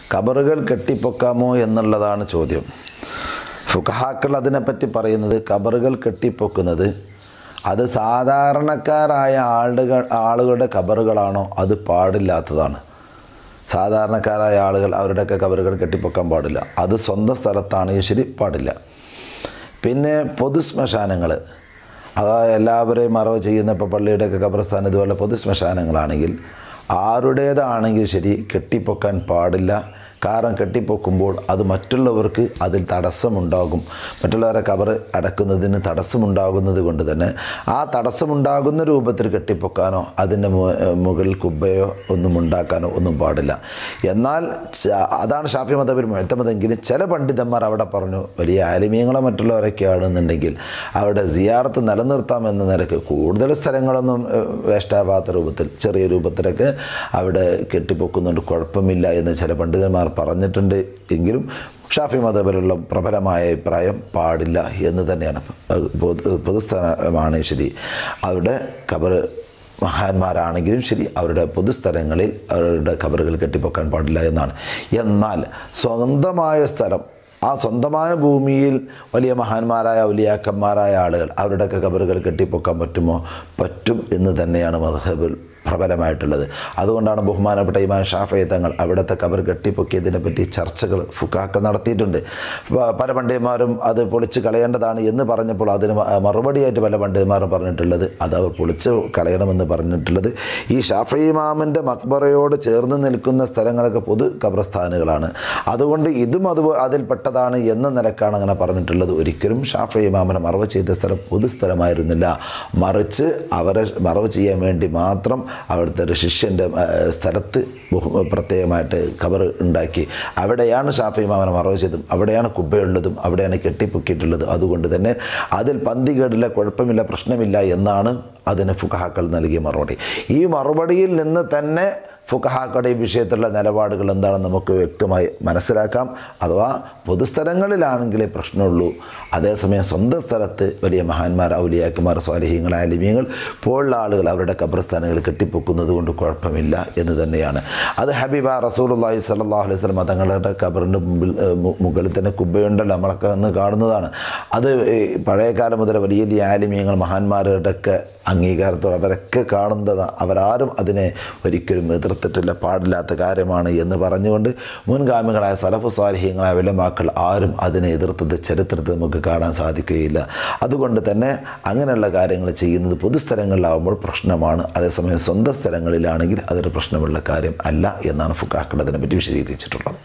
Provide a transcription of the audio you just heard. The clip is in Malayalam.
കബറുകൾ കെട്ടിപ്പൊക്കാമോ എന്നുള്ളതാണ് ചോദ്യം ഫുഖഹാക്കൾ അതിനെപ്പറ്റി പറയുന്നത് കബറുകൾ കെട്ടിപ്പൊക്കുന്നത് അത് സാധാരണക്കാരായ ആളുകൾ ആളുകളുടെ കബറുകളാണോ അത് പാടില്ലാത്തതാണ് സാധാരണക്കാരായ ആളുകൾ അവരുടെയൊക്കെ കബറുകൾ കെട്ടിപ്പൊക്കാൻ പാടില്ല അത് സ്വന്തം സ്ഥലത്താണെങ്കിൽ ശരി പാടില്ല പിന്നെ പൊതു ശ്മശാനങ്ങൾ അതായത് എല്ലാവരെയും മറവ് ചെയ്യുന്ന ഇപ്പോൾ പള്ളിയുടെയൊക്കെ കബർസ്ഥാൻ ഇതുപോലെ പൊതു ശ്മശാനങ്ങളാണെങ്കിൽ ആരുടേതാണെങ്കിൽ ശരി കെട്ടിപ്പൊക്കാൻ പാടില്ല കാരണം കെട്ടിപ്പൊക്കുമ്പോൾ അത് മറ്റുള്ളവർക്ക് അതിൽ തടസ്സമുണ്ടാകും മറ്റുള്ളവരെ കബർ അടക്കുന്നതിന് തടസ്സമുണ്ടാകുന്നത് കൊണ്ട് തന്നെ ആ തടസ്സമുണ്ടാകുന്ന രൂപത്തിൽ കെട്ടിപ്പൊക്കാനോ അതിൻ്റെ മു- മുകളിൽ കുബ്ബയോ ഒന്നും ഉണ്ടാക്കാനോ ഒന്നും പാടില്ല എന്നാൽ ച- അതാണ് ഷാഫി മതബിൽ മുഴത്തമതെങ്കിലും ചില പണ്ഡിതന്മാർ അവിടെ പറഞ്ഞു വലിയ ആലിമീങ്ങളോ മറ്റുള്ളവരൊക്കെ ആണെന്നുണ്ടെങ്കിൽ അവിടെ സിയാറത്ത് നിലനിർത്താമെന്ന നിലക്ക് കൂടുതൽ സ്ഥലങ്ങളൊന്നും ഏഹ്, വേസ്റ്റാവാത്ത രൂപത്തിൽ ചെറിയ രൂപത്തിലൊക്കെ അവിടെ കെട്ടിപ്പൊക്കുന്നുണ്ട് കുഴപ്പമില്ല എന്ന് ചില പണ്ഡിതന്മാർ പറഞ്ഞിട്ടുണ്ട് എങ്കിലും ഷാഫി മതപരമുള്ള പ്രബലമായ അഭിപ്രായം പാടില്ല എന്ന് തന്നെയാണ് അത് പൊതു പൊതുസ്ഥലമാണ് ശരി അവിടെ കബർ മഹാന്മാരാണെങ്കിലും ശരി അവരുടെ പൊതുസ്ഥലങ്ങളിൽ അവരുടെ കബറുകൾ കെട്ടിപ്പൊക്കാൻ പാടില്ല എന്നാണ് എന്നാൽ സ്വന്തമായ സ്ഥലം ആ സ്വന്തമായ ഭൂമിയിൽ വലിയ മഹാന്മാരായ ഔലിയാക്കന്മാരായ ആളുകൾ അവരുടെയൊക്കെ കബറുകൾ കെട്ടിപ്പൊക്കാൻ പറ്റുമോ പറ്റും എന്ന് തന്നെയാണ് മധബിൽ പ്രബലമായിട്ടുള്ളത് അതുകൊണ്ടാണ് ബഹുമാനപ്പെട്ട ഇമാൻ ഷാഫി തങ്ങൾ അവിടുത്തെ കബർ കെട്ടിപ്പൊക്കിയതിനെ പറ്റി ചർച്ചകൾ ഫുക്കാക്കൾ നടത്തിയിട്ടുണ്ട് പ- പല പണ്ഡിതന്മാരും അത് പൊളിച്ച് കളയേണ്ടതാണ് എന്ന് പറഞ്ഞപ്പോൾ അതിന് മ- മറുപടിയായിട്ട് പല പണ്ഡിതന്മാരും പറഞ്ഞിട്ടുള്ളത് അത് അവർ പൊളിച്ച് കളയണമെന്ന് പറഞ്ഞിട്ടുള്ളത് ഈ ഷാഫി ഇമാമിൻ്റെ മക്ബറയോട് ചേർന്ന് നിൽക്കുന്ന സ്ഥലങ്ങളൊക്കെ പൊതു കബർസ്ഥാനുകളാണ് അതുകൊണ്ട് ഇതും അത് അതിൽപ്പെട്ടതാണ് എന്ന നിലക്കാണ് അങ്ങനെ പറഞ്ഞിട്ടുള്ളത് ഒരിക്കലും ഷാഫി ഇമാമിനെ മറവ് ചെയ്ത സ്ഥലം പൊതു സ്ഥലമായിരുന്നില്ല മറിച്ച് അവരെ മറവ് ചെയ്യാൻ വേണ്ടി മാത്രം അവിടുത്തെ ഒരു ശിഷ്യൻ്റെ ആ, സ്ഥലത്ത് ബഹു- പ്രത്യേകമായിട്ട് കബർ ഉണ്ടാക്കി അവിടെയാണ് ഷാഫി ഇമാമനെ മറവ് ചെയ്തതും അവിടെയാണ് കുബ്ബയുള്ളതും അവിടെയാണ് കെട്ടിപ്പൊക്കിയിട്ടുള്ളത് അതുകൊണ്ട് തന്നെ അതിൽ പന്തികേടില്ല കുഴപ്പമില്ല പ്രശ്നമില്ല എന്നാണ് അതിന് ഫുഖഹാക്കൾ നൽകിയ മറുപടി ഈ മറുപടിയിൽ നിന്ന് തന്നെ ഫുഖഹാക്കളുടെ ഈ വിഷയത്തിലുള്ള നിലപാടുകൾ എന്താണെന്ന് നമുക്ക് വ്യക്തമായി മനസ്സിലാക്കാം അഥവാ പൊതുസ്ഥലങ്ങളിലാണെങ്കിലേ പ്രശ്നമുള്ളൂ അതേസമയം സ്വന്തം സ്ഥലത്ത് വലിയ മഹാന്മാർ ഔലിയാക്കന്മാർ സ്വാലിഹ്യങ്ങൾ ആലിമ്യങ്ങൾ പോലുള്ള ആളുകൾ അവരുടെ കബ്രസ്ഥാനങ്ങൾ കെട്ടിപ്പൊക്കുന്നത് കൊണ്ട് കുഴപ്പമില്ല എന്ന് തന്നെയാണ് അത് ഹബീബ റസൂലുള്ളാഹി സ്വല്ലല്ലാഹു അലൈഹി വസല്ലം തങ്ങളുടെ കബറിൻ്റെ മുമ്പിൽ ഏഹ്, മു- മുകളിൽ തന്നെ കുബ്ബയുണ്ടല്ലോ നമ്മളൊക്കെ അന്ന് കാണുന്നതാണ് അത് ഈ പഴയ കാലം മുതൽ വലിയ വലിയ ആലിമ്യങ്ങൾ മഹാന്മാരുടെയൊക്കെ അംഗീകാരത്തോടെ അവരൊക്കെ കാണുന്നത് അവരാരും അതിനെ ഒരിക്കലും എതിർത്തിട്ടില്ല പാടില്ലാത്ത കാര്യമാണ് എന്ന് പറഞ്ഞുകൊണ്ട് മുൻഗാമികളായ സലഫ് സ്വാലിഹ്യങ്ങളായ വിലമാക്കൾ ആരും അതിനെ എതിർത്തത് ചരിത്രത്തിൽ നമുക്ക് കാണാൻ സാധിക്കുകയില്ല അതുകൊണ്ട് തന്നെ അങ്ങനെയുള്ള കാര്യങ്ങൾ ചെയ്യുന്നത് പൊതുസ്ഥലങ്ങളിലാവുമ്പോൾ പ്രശ്നമാണ് അതേസമയം സ്വന്തം സ്ഥലങ്ങളിലാണെങ്കിൽ അതൊരു പ്രശ്നമുള്ള കാര്യം അല്ല എന്നാണ് ഫുക്കാക്കൾ അതിനെപ്പറ്റി വിശദീകരിച്ചിട്ടുള്ളത്